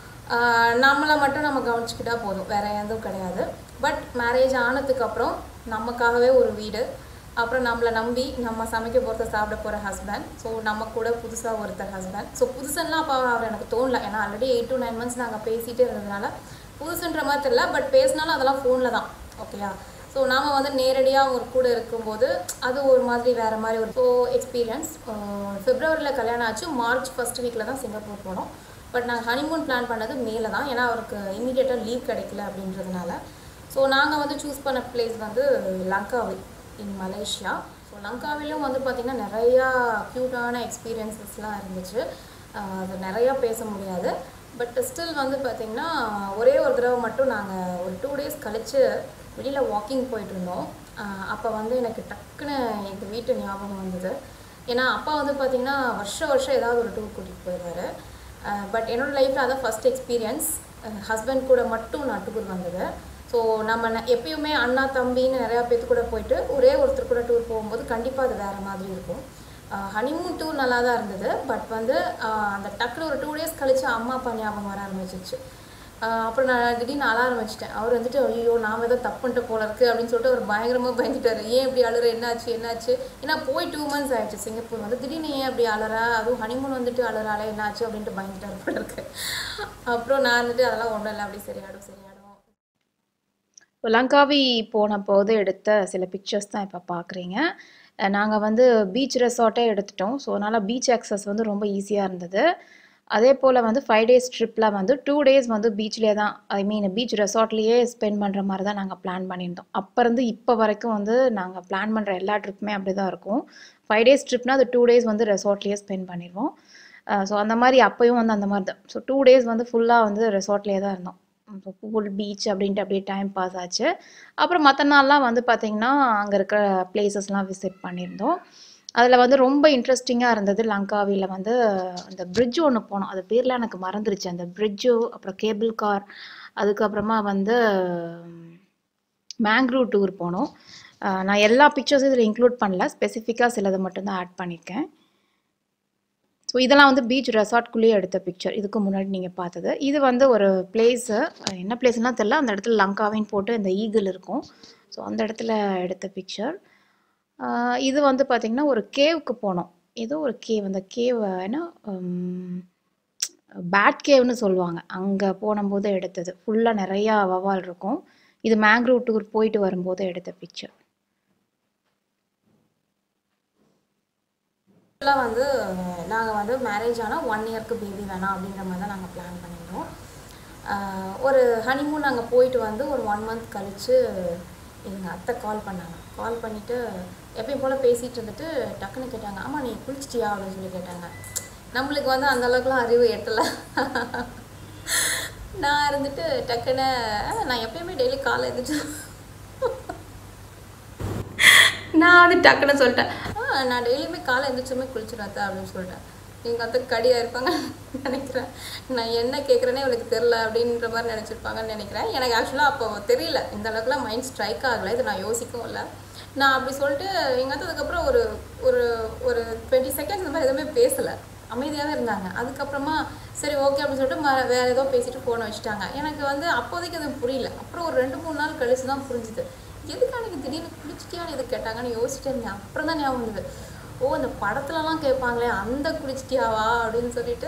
நம்மளை மட்டும் நம்ம கவனிச்சிக்கிட்டா போதும் வேறு எதுவும் கிடையாது பட் மேரேஜ் ஆனதுக்கப்புறம் நமக்காகவே ஒரு வீடு அப்புறம் நம்மளை நம்பி நம்ம சமைக்க போகிறத சாப்பிட போகிற ஹஸ்பண்ட் ஸோ நம்ம கூட புதுசாக ஒருத்தர் ஹஸ்பண்ட் ஸோ புதுசுலாம் அப்போ அவர் எனக்கு தோணல ஏன்னா already eight to nine months நாங்கள் பேசிகிட்டே இருந்ததுனால புதுசுன்ற மாதிரி தெரியல பட் பேசினாலும் அதெல்லாம் ஃபோனில் தான் ஓகேயா ஸோ நாம் வந்து நேரடியாக அவங்க கூட இருக்கும்போது அது ஒரு மாதிரி வேறு மாதிரி ஒரு ஸோ எக்ஸ்பீரியன்ஸ் பிப்ரவரியில் கல்யாணம் ஆச்சு மார்ச் ஃபஸ்ட் வீக்கில் தான் சிங்கப்பூர் போனோம் பட் நாங்கள் ஹனிமூன் பிளான் பண்ணது மேலே தான் ஏன்னா அவருக்கு இமீடியட்டாக லீவ் கிடைக்கல அப்படின்றதுனால ஸோ நாங்கள் வந்து சூஸ் பண்ண பிளேஸ் வந்து லங்காவில் இன் மலேசியா ஸோ லங்காவிலும் வந்து பார்த்திங்கன்னா நிறையா க்யூட்டான எக்ஸ்பீரியன்சஸ்லாம் இருந்துச்சு அது நிறையா பேச முடியாது பட் ஸ்டில் வந்து பார்த்திங்கன்னா ஒரே ஒரு தடவை மட்டும் நாங்கள் ஒரு டூ டேஸ் கழித்து வெளியில் வாக்கிங் போயிட்டு இருந்தோம் அப்போ வந்து எனக்கு டக்குன்னு எங்கள் வீட்டு ஞாபகம் வந்தது ஏன்னா அப்பா வந்து பார்த்திங்கன்னா வருஷம் வருஷம் ஏதாவது ஒரு டூர் கூட்டிகிட்டு போயிடுவார் பட் என்னோடய லைஃப்பில் அதான் ஃபஸ்ட் எக்ஸ்பீரியன்ஸ் ஹஸ்பண்ட் கூட மட்டும் நான் டூர் வந்தது ஸோ நம்ம எப்பயுமே அண்ணா தம்பின்னு நிறையா பேர்த்து கூட போயிட்டு ஒரே ஒருத்தர் கூட டூர் போகும்போது கண்டிப்பாக அது வேறு மாதிரி இருக்கும் ஹனிமூன் டூர் நல்லா தான் இருந்தது பட் வந்து அந்த டக்குனு ஒரு டூ டேஸ் கழிச்சு அம்மா அப்பா ஞாபகம் வர ஆரம்பிச்சிச்சு ஆஹ் அப்புறம் நான் திடீர்னு அழ ஆரம்பிச்சிட்டேன் அவர் வந்துட்டு ஐயோ நாம ஏதோ தப்பு பண்ணிட்ட போல இருக்கு அப்படின்னு சொல்லிட்டு அவர் பயங்கரமாக பயந்துட்டாரு ஏன் இப்படி அழுற என்னாச்சு என்னாச்சு ஏன்னா போய் டூ மந்த்ஸ் ஆயிடுச்சு சிங்கப்பூர் வந்து திடீர்னு ஏன் அப்படி அழறா அதுவும் ஹனிமூன் வந்துட்டு அழுறாளே என்னாச்சு அப்படின்ட்டு பயந்துட்டாரு போல இருக்கு அப்புறம் நான் வந்துட்டு அதெல்லாம் ஒன்றும் இல்லை அப்படி சரியாடும் சரியாடும் லங்காவி போன போது எடுத்த சில பிக்சர்ஸ் தான் இப்போ பார்க்குறீங்க நாங்கள் வந்து பீச் ரெசார்ட்டே எடுத்துட்டோம் ஸோ அதனால் பீச் access வந்து ரொம்ப ஈஸியாக இருந்தது அதே போல் வந்து ஃபைவ் டேஸ் ட்ரிப்பில் வந்து டூ டேஸ் வந்து பீச்லேயே தான் ஐ மீன் பீச் ரெசார்ட்லேயே ஸ்பெண்ட் பண்ணுற மாதிரி தான் நாங்கள் பிளான் பண்ணியிருந்தோம் அப்போ இருந்து இப்போ வரைக்கும் வந்து நாங்கள் பிளான் பண்ணுற எல்லா ட்ரிப்புமே அப்படி தான் இருக்கும் ஃபைவ் டேஸ் ட்ரிப்னா அது டூ டேஸ் வந்து ரெசார்ட்லேயே ஸ்பெண்ட் பண்ணிடுவோம் ஸோ அந்த மாதிரி அப்போயும் வந்து அந்த மாதிரி தான் ஸோ டூ டேஸ் வந்து ஃபுல்லாக வந்து ரெசார்ட்லேயே தான் இருந்தோம் ஸோ பூல் பீச் அப்படின்ட்டு அப்படியே டைம் பாஸ் ஆச்சு அப்புறம் மற்ற நாள்லாம் வந்து பார்த்திங்கன்னா அங்கே இருக்கிற பிளேசஸ்லாம் விசிட் பண்ணியிருந்தோம் அதில் வந்து ரொம்ப இன்ட்ரெஸ்டிங்காக இருந்தது லங்காவியில் வந்து அந்த bridge ஒன்று போனோம் அது பேர்லாம் எனக்கு மறந்துருச்சு அந்த bridge அப்புறம் கேபிள் கார் அதுக்கப்புறமா வந்து மேங்க்ரூவ் டூர் போனோம் அஹ் நான் எல்லா பிக்சர்ஸும் இதில் இன்க்ளூட் பண்ணல ஸ்பெசிஃபிக்காக சிலதை மட்டும்தான் ஆட் பண்ணியிருக்கேன் ஸோ இதெல்லாம் வந்து பீச் ரெசார்ட்குள்ளேயே எடுத்த பிக்சர் இதுக்கு முன்னாடி நீங்கள் பார்த்தது இது வந்து ஒரு பிளேஸு என்ன பிளேஸ்லாம் தெரில அந்த இடத்துல லங்காவின்னு போட்டு இந்த ஈகிள் இருக்கும் ஸோ அந்த இடத்துல எடுத்த பிக்சர் இது வந்து பார்த்திங்கன்னா ஒரு கேவுக்கு போனோம் ஏதோ ஒரு கேவ் அந்த கேவ் என்ன பேட் கேவ்னு சொல்லுவாங்க அங்கே போனபோது எடுத்தது ஃபுல்லாக நிறையா வவால் இருக்கும் இது மேங்க்ரூவ் டூர் போயிட்டு வரும்போது எடுத்த பிக்சர் ஆக்சுவலாக வந்து நாங்கள் வந்து மேரேஜ் ஆனால் ஒன் இயர்க்கு பேபி வேணாம் அப்படின்ற மாதிரி தான் நாங்கள் பிளான் பண்ணியிருந்தோம் ஆஹ் ஒரு ஹனிமூன் நாங்கள் போயிட்டு வந்து ஒரு ஒன் மந்த் கழித்து எங்கள் அத்தை கால் பண்ணாங்க கால் பண்ணிவிட்டு எப்பயும் போல் பேசிகிட்டு இருந்துட்டு டக்குன்னு கேட்டாங்க ஆமாம் நீ குளிச்சிட்டியா அப்படின்னு சொல்லி கேட்டாங்க நம்மளுக்கு வந்து அந்த அளவுக்குலாம் அறிவு எட்டலை நான் இருந்துட்டு டக்குன்னு "ஆ, நான் எப்பயுமே டெய்லி காலை எழுந்திரிச்சு நான் வந்து டக்குன்னு சொல்லிட்டேன் ஆ நான் டெய்லியுமே காலை எழுந்திரிச்சுமே குளிச்சிடாத அப்படின்னு சொல்லிட்டேன் எங்கள் அத்தை கடியாக இருப்பாங்க நினைக்கிறேன் நான் என்ன கேட்குறேனே இவளுக்கு தெரில அப்படின்ற மாதிரி நினச்சிருப்பாங்கன்னு நினைக்கிறேன் எனக்கு ஆக்சுவலாக அப்போ தெரியல இந்த அளவுக்குலாம் மைண்ட் ஸ்ட்ரைக் ஆகலை இது நான் யோசிக்கவும் இல்லை நான் அப்படி சொல்லிட்டு எங்கள் அத்தை அதுக்கப்புறம் ஒரு ஒரு ஒரு டுவெண்ட்டி செகண்ட்ஸ் இந்த மாதிரி எதுவுமே பேசலை அமைதியாக தான் இருந்தாங்க அதுக்கப்புறமா சரி ஓகே அப்படின்னு சொல்லிட்டு ம- வேற ஏதோ பேசிட்டு ஃபோனை வச்சுட்டாங்க எனக்கு வந்து அப்போதைக்கு அது புரியல அப்புறம் ஒரு ரெண்டு மூணு நாள் கழிச்சு தான் புரிஞ்சுது எதுக்கு அன்னைக்கு திடீர்னு குளிச்சிட்டியான்னு எது கேட்டாங்கன்னு யோசிச்சுட்டு இருந்தேன் அப்புறம் தான் ஞாபகம் வந்தது ஓ அந்த படத்துலலாம் கேட்பாங்களே அந்த குளிச்சிட்டியாவா அப்படின்னு சொல்லிட்டு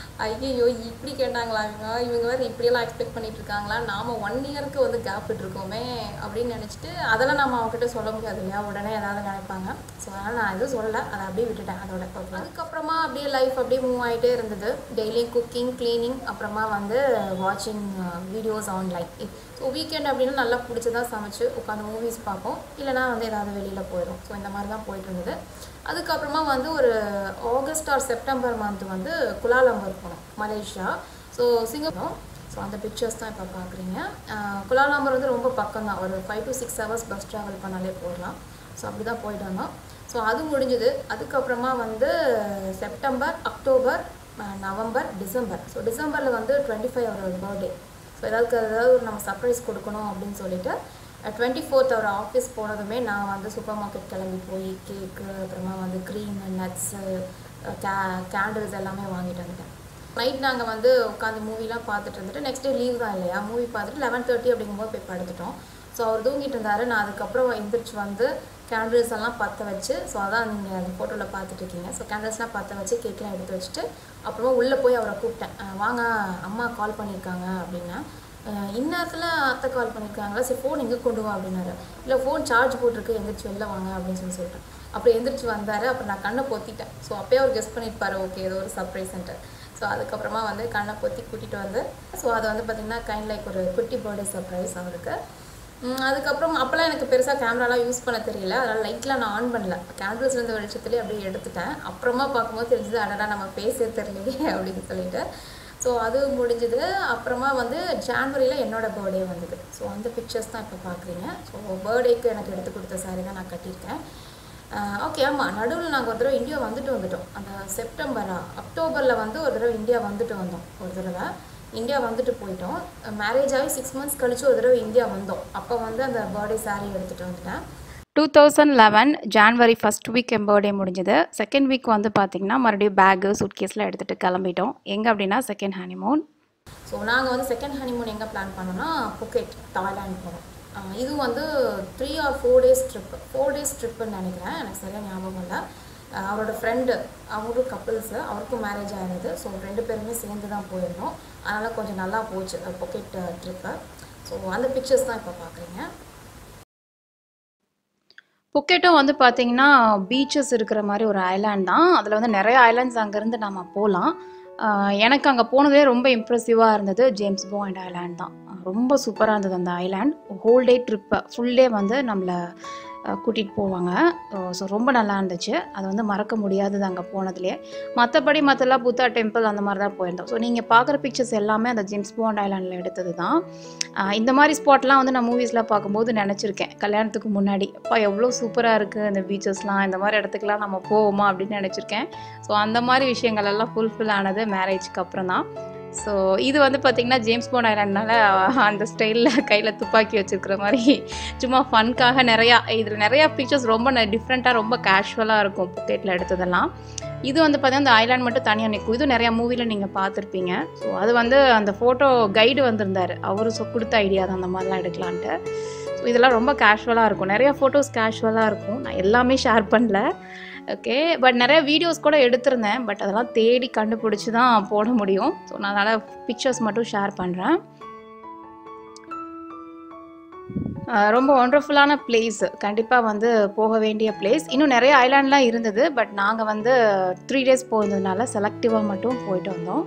ஐயோ இப்படி கேட்டாங்களா இவங்க இவங்க வேறு இப்படியெல்லாம் எக்ஸ்பெக்ட் பண்ணிட்டு இருக்காங்களா நாம ஒன் இயருக்கு வந்து கேப் இருக்கோமே அப்படின்னு நினச்சிட்டு அதெல்லாம் நம்ம அவங்ககிட்ட சொல்ல முடியாது இல்லையா உடனே ஏதாவது நினைப்பாங்க ஸோ அதனால் நான் எதுவும் சொல்லலை அதை அப்படியே விட்டுட்டேன் அதோட ஓகே அதுக்கப்புறமா அப்படியே லைஃப் அப்படியே மூவ் ஆகிட்டே இருந்தது டெய்லியும் குக்கிங் க்ளீனிங் அப்புறமா வந்து வாட்சிங் வீடியோஸ் ஆன்லைன் ஸோ வீக்கெண்ட் அப்படின்னா நல்லா பிடிச்சதா சமைச்சு உட்காந்து மூவிஸ் பார்ப்போம் இல்லைனா வந்து ஏதாவது வெளியில் போயிடும் ஸோ இந்த மாதிரி தான் போயிட்டு இருந்தது அதுக்கப்புறமா வந்து ஒரு ஆகஸ்ட் ஆர் செப்டம்பர் மந்த் வந்து குலாலம்பூர் போனோம் மலேசியா ஸோ சிங்கப்பூர் ஸோ அந்த பிக்சர்ஸ் தான் இப்போ பார்க்குறீங்க குலாலம்பூர் வந்து ரொம்ப பக்கம் தான் ஒரு five to six hours bus travel பண்ணாலே போயிடலாம் ஸோ அப்படி தான் போயிட்டு வந்தோம் ஸோ அது முடிஞ்சுது அதுக்கப்புறமா வந்து September October uh, November December so டிசம்பரில் வந்து டுவெண்ட்டி ஃபைவ் அவரோட பர்த்டே ஸோ ஏதாவது ஏதாவது ஒரு நம்ம சர்ப்ரைஸ் கொடுக்கணும் அப்படின்னு சொல்லிட்டு டுவெண்ட்டி ஃபோர்த் அவர் ஆஃபீஸ் போனதுமே நான் வந்து சூப்பர் மார்க்கெட் கிளம்பி போய் கேக்கு அப்புறமா வந்து க்ரீம் நட்ஸு கே கேண்டில்ஸ் எல்லாமே வாங்கிட்டு வந்துட்டேன் நைட் நாங்கள் வந்து உட்காந்து மூவிலாம் பார்த்துட்டு இருந்துட்டு நெக்ஸ்ட் டே லீவ் தான் இல்லையா மூவி பார்த்துட்டு லெவன் தேர்ட்டி அப்படிங்கும்போது போய் படுத்துட்டோம் ஸோ அவர் தூங்கிட்டு இருந்தார் நான் அதுக்கப்புறம் எந்திரிச்சு வந்து கேண்டில்ஸ் எல்லாம் பற்ற வச்சு ஸோ அதான் நீங்கள் அந்த ஃபோட்டோவில் பார்த்துட்டு இருக்கீங்க ஸோ கேண்டில்ஸ்லாம் பற்ற வச்சு கேக்லாம் எடுத்து வச்சுட்டு அப்புறமா உள்ளே போய் அவரை கூப்பிட்டேன் அஹ் வாங்க அம்மா கால் பண்ணியிருக்காங்க அப்படின்னா அஹ் இந்நேரத்தில் அத்தை கால் பண்ணியிருக்காங்களா சரி ஃபோன் எங்கே கொண்டு வா அப்படின்னாரு இல்லை ஃபோன் சார்ஜ் போட்டிருக்கு எந்திரிச்சு வெளில வாங்க அப்படின்னு சொல்லி சொல்லிட்டேன் அப்புறம் எந்திரிச்சு வந்தார் அப்புறம் நான் கண்ணை பொத்திட்டேன் ஸோ அப்பயே அவர் கெஸ் பண்ணியிருப்பாரு ஓகே ஏதோ ஒரு சர்ப்ரைஸ் சென்டர் ஸோ அதுக்கப்புறமா வந்து கண்ணை பொத்தி கூட்டிகிட்டு வந்து ஸோ அது வந்து பார்த்திங்கன்னா கைண்ட் லைக் ஒரு குட்டி பர்த்டே சர்ப்ரைஸ் அவருக்கு உம் அதுக்கப்புறம் அப்போல்லாம் எனக்கு பெருசாக கேமராலாம் யூஸ் பண்ண தெரியல அதனால் லைட்லாம் நான் ஆன் பண்ணல கேண்டில்ஸ் இருந்த வெளிச்சத்துலேயே அப்படியே எடுத்துட்டேன் அப்புறமா பார்க்கும்போது தெரிஞ்சது அடடா நம்ம பேச தெரியலையே அப்படின்னு சொல்லிட்டு ஸோ அது முடிஞ்சது அப்புறமா வந்து ஜான்வரியில் என்னோட பர்த்டே வந்தது ஸோ அந்த பிக்சர்ஸ் தான் இப்போ பார்க்குறீங்க ஸோ பர்த்டேக்கு எனக்கு எடுத்து கொடுத்த சாரி தான் நான் கட்டியிருக்கேன் ஓகே ஆமாம் நடுவில் நாங்கள் ஒரு தடவை இந்தியா வந்துட்டு வந்துட்டோம் அந்த செப்டம்பரா அக்டோபரில் வந்து ஒரு தடவை இந்தியா வந்துட்டு வந்தோம் ஒரு தடவை இந்தியா வந்துட்டு போயிட்டோம் மேரேஜ் ஆகி சிக்ஸ் மந்த்ஸ் கழிச்சு ஒரு தடவை இந்தியா வந்தோம் அப்போ வந்து அந்த பர்த்டே saree எடுத்துகிட்டு வந்துட்டேன் two thousand eleven January first week என் பர்த்டே முடிஞ்சது செகண்ட் வீக் வந்து பார்த்திங்கன்னா மறுபடியும் பேக்கு சூட்கேஸ்லாம் எடுத்துகிட்டு கிளம்பிட்டோம் எங்கே அப்படின்னா செகண்ட் ஹனிமூன் ஸோ நாங்கள் வந்து செகண்ட் ஹனிமூன் எங்கே பிளான் பண்ணோம்னா புக்கெட் தாய்லாந்து போனோம் ஆஹ் இது வந்து three or four days trip four days ட்ரிப்புன்னு நினைக்கிறேன் எனக்கு சரியாக ஞாபகம் இல்லை ஆஹ் அவரோட ஃப்ரெண்டு அவரும் கப்புள்ஸு அவருக்கும் மேரேஜ் ஆயிருந்தது ஸோ ரெண்டு பேருமே சேர்ந்து தான் போயிருந்தோம் அதனால் கொஞ்சம் நல்லா போச்சு புக்கெட் ட்ரிப்பு ஸோ அந்த பிக்சர்ஸ் தான் இப்போ பார்க்குறீங்க புக்கெட்டும் வந்து பார்த்தீங்கன்னா பீச்சஸ் இருக்கிற மாதிரி ஒரு ஐலாண்ட் தான் அதில் வந்து நிறைய ஐலாண்ட்ஸ் அங்கேருந்து நம்ம போகலாம் எனக்கு அங்கே போனதே ரொம்ப இம்ப்ரெசிவாக இருந்தது ஜேம்ஸ் பாயிண்ட் ஐலாண்ட் தான் ரொம்ப சூப்பராக இருந்தது அந்த island whole day trip full day வந்து நம்மளை கூட்டிகிட்டு போவாங்க ஸோ ரொம்ப நல்லா இருந்துச்சு அது வந்து மறக்க முடியாதது அங்கே போனதுலேயே மற்றபடி மற்றெல்லாம் புத்தா டெம்பிள் அந்த மாதிரி தான் போயிருந்தோம் ஸோ நீங்கள் பார்க்குற பிக்சர்ஸ் எல்லாமே அந்த ஜேம்ஸ் பாண்ட் ஐலாண்டில் எடுத்தது தான் ஆஹ் இந்த மாதிரி ஸ்பாட்லாம் வந்து நான் மூவிஸில் பார்க்கும்போது நினச்சிருக்கேன் கல்யாணத்துக்கு முன்னாடி அப்பா எவ்வளோ சூப்பராக இருக்குது இந்த பீச்சஸ்லாம் இந்த மாதிரி இடத்துக்குலாம் நம்ம போவோமா அப்படின்னு நினச்சிருக்கேன் ஸோ அந்த மாதிரி விஷயங்கள் எல்லாம் ஃபுல்ஃபில் ஆனது மேரேஜ்க்கு அப்புறம் தான் ஸோ இது வந்து பார்த்திங்கன்னா ஜேம்ஸ் பாண்ட் ஐலாண்ட்னால அந்த ஸ்டைலில் கையில் துப்பாக்கி வச்சுருக்கிற மாதிரி சும்மா ஃபன்க்காக நிறையா இதில் நிறையா பிக்சர்ஸ் ரொம்ப டிஃப்ரெண்ட்டாக ரொம்ப கேஷுவலாக இருக்கும் புக்கெட்டில் எடுத்ததெல்லாம் இது வந்து பார்த்தீங்கன்னா அந்த ஐலாண்ட் மட்டும் தனியாக நிற்கும் இது நிறையா மூவியில் நீங்கள் பார்த்துருப்பீங்க ஸோ அது வந்து அந்த ஃபோட்டோ கைடு வந்திருந்தார் அவர் சொ கொடுத்த ஐடியா தான் அந்த மாதிரிலாம் எடுக்கலான்ட்டு ஸோ இதெல்லாம் ரொம்ப கேஷுவலாக இருக்கும் நிறையா ஃபோட்டோஸ் கேஷுவலாக இருக்கும் நான் எல்லாமே ஷேர் பண்ணல ஓகே பட் நிறைய வீடியோஸ் கூட எடுத்திருந்தேன் பட் அதெல்லாம் தேடி கண்டுபிடிச்சி தான் போட முடியும் ஸோ நான் அதனால் பிக்சர்ஸ் மட்டும் ஷேர் பண்ணுறேன் ரொம்ப ஒண்டர்ஃபுல்லான பிளேஸ் கண்டிப்பாக வந்து போக வேண்டிய பிளேஸ் இன்னும் நிறைய ஐலாண்ட்லாம் இருந்தது பட் நாங்கள் வந்து த்ரீ டேஸ் போயிருந்ததுனால செலக்டிவாக மட்டும் போயிட்டு வந்தோம்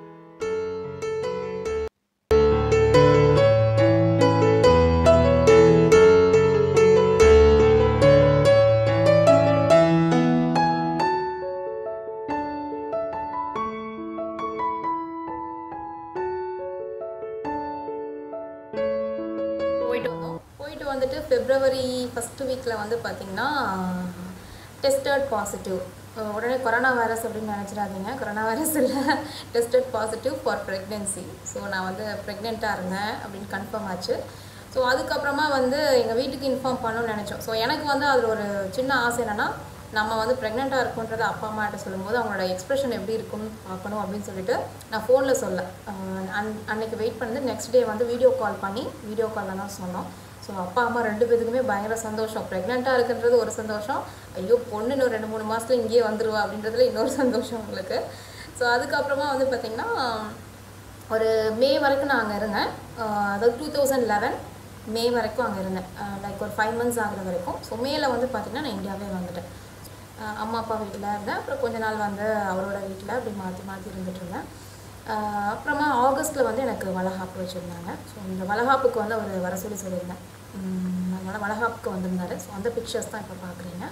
போயிட்டு வந்தோம் போயிட்டு வந்துட்டு பிப்ரவரி ஃபஸ்ட்டு வீக்கில் வந்து பார்த்திங்கன்னா டெஸ்டட் பாசிட்டிவ் உடனே கொரோனா வைரஸ் அப்படின்னு நினச்சிடாதீங்க கொரோனா வைரஸ் இல்லை tested positive for pregnancy so நான் வந்து ப்ரெக்னெண்ட்டாக இருந்தேன் அப்படின்னு கன்ஃபார்ம் ஆச்சு ஸோ அதுக்கப்புறமா வந்து எங்கள் வீட்டுக்கு இன்ஃபார்ம் பண்ணணும்னு நினச்சோம் ஸோ எனக்கு வந்து அதில் ஒரு சின்ன ஆசை என்னென்னா நம்ம வந்து ப்ரெக்னெண்ட்டாக இருக்குன்றத அப்பா அம்மாட்ட சொல்லும்போது அவங்களோட எக்ஸ்ப்ரெஷன் எப்படி இருக்கும்னு பார்க்கணும் அப்படின்னு சொல்லிட்டு நான் ஃபோனில் சொல்ல அஹ் அன் அன்னைக்கு வெயிட் பண்ணி நெக்ஸ்ட் டே வந்து வீடியோ கால் பண்ணி வீடியோ காலில் தான் சொன்னோம் ஸோ அப்பா அம்மா ரெண்டு பேத்துக்குமே பயங்கர சந்தோஷம் ப்ரெக்னெண்ட்டாக இருக்குன்றது ஒரு சந்தோஷம் ஐயோ பொண்ணு இன்னும் ரெண்டு மூணு மாதத்துல இங்கேயே வந்துருவா அப்படின்றதுல இன்னொரு சந்தோஷம் உங்களுக்கு ஸோ அதுக்கப்புறமா வந்து பார்த்திங்கன்னா ஒரு மே வரைக்கும் நான் அங்கே இருந்தேன் அஹ் அதாவது டூ தௌசண்ட் லெவன் மே வரைக்கும் அங்கே இருந்தேன் லைக் ஒரு ஃபைவ் மந்த்ஸ் ஆகுற வரைக்கும் ஸோ மேல வந்து பார்த்திங்கன்னா நான் இந்தியாவே வந்துட்டேன் அஹ் அம்மா அப்பா வீட்டில் இருந்தேன் அப்புறம் கொஞ்ச நாள் வந்து அவரோட வீட்டில் அப்படி மாற்றி மாற்றி இருந்துட்டு இருந்தேன் அஹ் அப்புறமா ஆகஸ்ட்டில் வந்து எனக்கு வளகாப்பு வச்சுருந்தாங்க ஸோ இந்த வளகாப்புக்கு வந்து அவர் வர சொல்லி சொல்லியிருந்தேன் உம் அதனால வளகாப்புக்கு வந்திருந்தாரு ஸோ அந்த பிக்சர்ஸ் தான் இப்போ பார்க்குறீங்க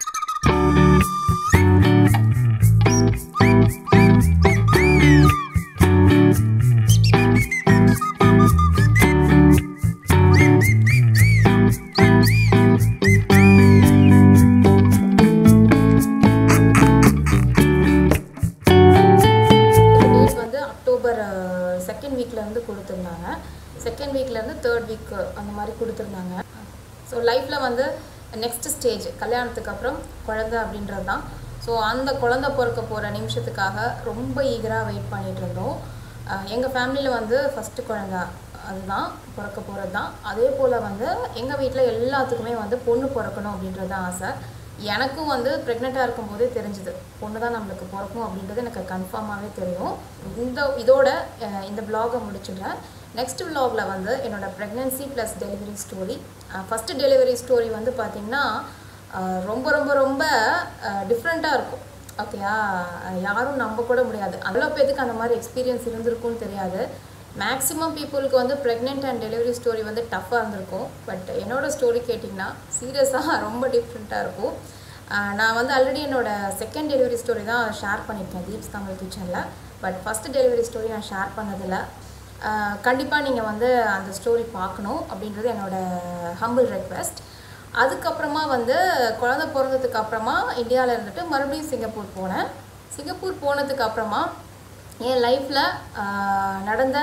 டேட் வந்து அக்டோபர் செகண்ட் வீக்லேருந்து கொடுத்துருந்தாங்க செகண்ட் வீக்லேருந்து தேர்ட் வீக் அந்த மாதிரி கொடுத்துருந்தாங்க ஸோ லைஃப்பில் வந்து நெக்ஸ்ட் ஸ்டேஜ் கல்யாணத்துக்கு அப்புறம் குழந்தை அப்படின்றது தான் ஸோ அந்த குழந்தை பிறக்க போகிற நிமிஷத்துக்காக ரொம்ப ஈகராக வெயிட் பண்ணிட்டு இருந்தோம் எங்கள் ஃபேமிலியில் வந்து ஃபஸ்ட்டு குழந்தை அதுதான் பிறக்க போகிறது தான் அதே போல் வந்து எங்கள் வீட்டில் எல்லாத்துக்குமே வந்து பொண்ணு பிறக்கணும் அப்படின்றது தான் ஆசை எனக்கும் வந்து ப்ரெக்னெண்ட்டாக இருக்கும்போதே தெரிஞ்சுது பொண்ணு தான் நம்மளுக்கு பிறக்கும் அப்படின்றது எனக்கு கன்ஃபார்மாகவே தெரியும் இந்த இதோட அஹ், இந்த vlog-அ முடிச்சிடுறேன் நெக்ஸ்ட் vlog-ல வந்து என்னோட pregnancy plus delivery story first delivery story வந்து பார்த்திங்கன்னா அஹ், ரொம்ப ரொம்ப ரொம்ப டிஃப்ரெண்ட்டாக இருக்கும் ஓகேயா யாரும் நம்ப கூட முடியாது அவ்வளோ பேத்துக்கு அந்த மாதிரி எக்ஸ்பீரியன்ஸ் இருந்திருக்கும்னு தெரியாது மேக்ஸிமம் பீப்புளுக்கு வந்து ப்ரெக்னென்ட் அண்ட் டெலிவரி ஸ்டோரி வந்து டஃப்பாக இருந்திருக்கும் பட் என்னோட ஸ்டோரி கேட்டிங்கன்னா சீரியஸாக ரொம்ப டிஃப்ரெண்ட்டாக இருக்கும் ஆஹ் நான் வந்து ஆல்ரெடி என்னோட செகண்ட் டெலிவரி ஸ்டோரி தான் ஷேர் பண்ணியிருக்கேன் தீப்ஸ் தமிழ் கிச்சனில் பட் ஃபஸ்ட்டு டெலிவரி ஸ்டோரி நான் ஷேர் பண்ணதில்லை கண்டிப்பாக நீங்கள் வந்து அந்த ஸ்டோரி பார்க்கணும் அப்படின்றது என்னோட ஹம்பிள் ரெக்வெஸ்ட் அதுக்கப்புறமா வந்து குழந்தை பிறந்ததுக்கு அப்புறமா இந்தியாவில் இருந்துட்டு மறுபடியும் சிங்கப்பூர் போனேன் சிங்கப்பூர் போனதுக்கு அப்புறமா என் லைஃப்பில் நடந்த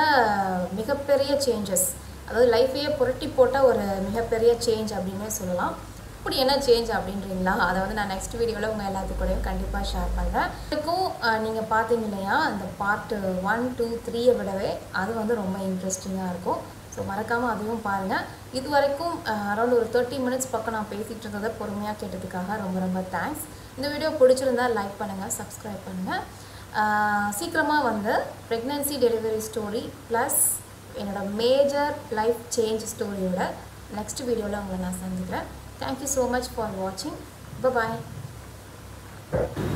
மிகப்பெரிய சேஞ்சஸ் அதாவது லைஃப்பையே புரட்டி போட்ட ஒரு மிகப்பெரிய சேஞ்ச் அப்படின்னே சொல்லலாம் அப்படி என்ன சேஞ்ச் அப்படின்றீங்களா அதை வந்து நான் நெக்ஸ்ட் வீடியோவில் உங்கள் எல்லாத்துக்கூடயும் கண்டிப்பாக ஷேர் பண்ணுறேன் இதுக்கும் நீங்கள் பார்த்தீங்க இல்லையா அந்த பார்ட் ஒன் டூ த்ரீயை விடவே அது வந்து ரொம்ப இன்ட்ரெஸ்டிங்காக இருக்கும் ஸோ மறக்காமல் அதையும் பாருங்கள் இது வரைக்கும் அரௌண்ட் ஒரு தேர்ட்டி மினிட்ஸ் பக்கம் நான் பேசிகிட்டு இருந்ததை பொறுமையாக கேட்டதுக்காக ரொம்ப ரொம்ப தேங்க்ஸ் இந்த வீடியோ பிடிச்சிருந்தா லைக் பண்ணுங்கள் சப்ஸ்கிரைப் பண்ணுங்கள் சீக்கிரமாக வந்து ப்ரெக்னென்சி டெலிவரி ஸ்டோரி ப்ளஸ் என்னோட மேஜர் லைஃப் சேஞ்ச் ஸ்டோரியோட நெக்ஸ்ட் வீடியோவில் உங்களை நான் சந்திக்கிறேன் தேங்க்யூ ஸோ மச் ஃபார் வாட்சிங் பாய்